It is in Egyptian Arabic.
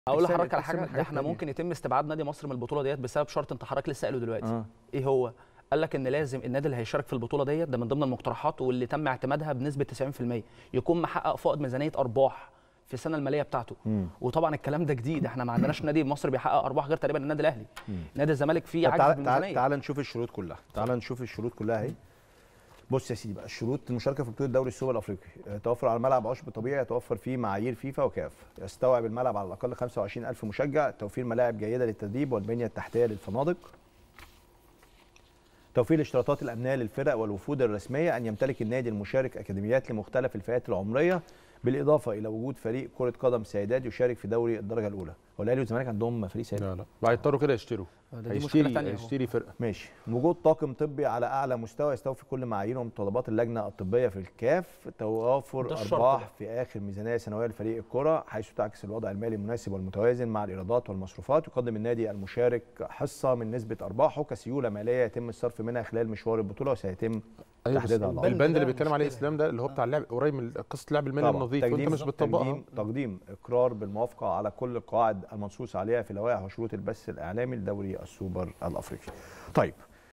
اقول تكسب- لحضرتك على تكسب حاجه حاجات ده احنا تانية. ممكن يتم استبعاد نادي مصر من البطوله ديت بسبب شرط انت حضرتك لسه قايله دلوقتي اه ايه هو قال لك ان لازم النادي اللي هيشارك في البطوله ديت ده من ضمن المقترحات واللي تم اعتمادها بنسبه 90% يكون محقق فائض ميزانيه ارباح في السنه الماليه بتاعته مم. وطبعا الكلام ده جديد احنا ما عندناش نادي مصري بيحقق ارباح غير تقريبا النادي الاهلي مم. نادي الزمالك فيه طب عجز في تعال تعال الميزانيه تعال نشوف الشروط كلها تعال نشوف الشروط كلها اهي بص يا سيدي بقى الشروط المشاركه في بطوله دوري السوبر الافريقي آه، توفر على الملعب عشب طبيعي يتوفر فيه معايير فيفا وكاف يستوعب الملعب على الاقل 25000 مشجع توفير ملاعب جيده للتدريب والبنيه التحتيه للفنادق توفير الاشتراطات الامنيه للفرق والوفود الرسميه ان يمتلك النادي المشارك اكاديميات لمختلف الفئات العمريه بالاضافه الى وجود فريق كره قدم سيدات يشارك في دوري الدرجه الاولى هو الاهلي والزمالك عندهم فريق سيدات لا لا هيضطروا كده يشتروا ده دي مشكله هيشتري ثانيه هيشتري فرقه ماشي وجود طاقم طبي على اعلى مستوى يستوفي كل معايير ومتطلبات اللجنه الطبيه في الكاف توافر ده الشرط ارباح بقى. في اخر ميزانيه سنويه لفريق الكره حيث تعكس الوضع المالي المناسب والمتوازن مع الايرادات والمصروفات يقدم النادي المشارك حصه من نسبه ارباحه كسيوله ماليه يتم الصرف منها خلال مشوار البطوله وسيتم أيوة بس تحديدها الله. البند ده اللي بيتكلم عليه مشكلة. اسلام ده اللي هو بتاع اللعب قريب من قصه اللعب المالي طبعاً. النظيف وانت تقديم- مش بتطبقها تقديم, تقديم اقرار بالموافقه على كل القواعد المنصوص عليها في لوائح وشروط البث الاعلامي لدوري السوبر الافريقي طيب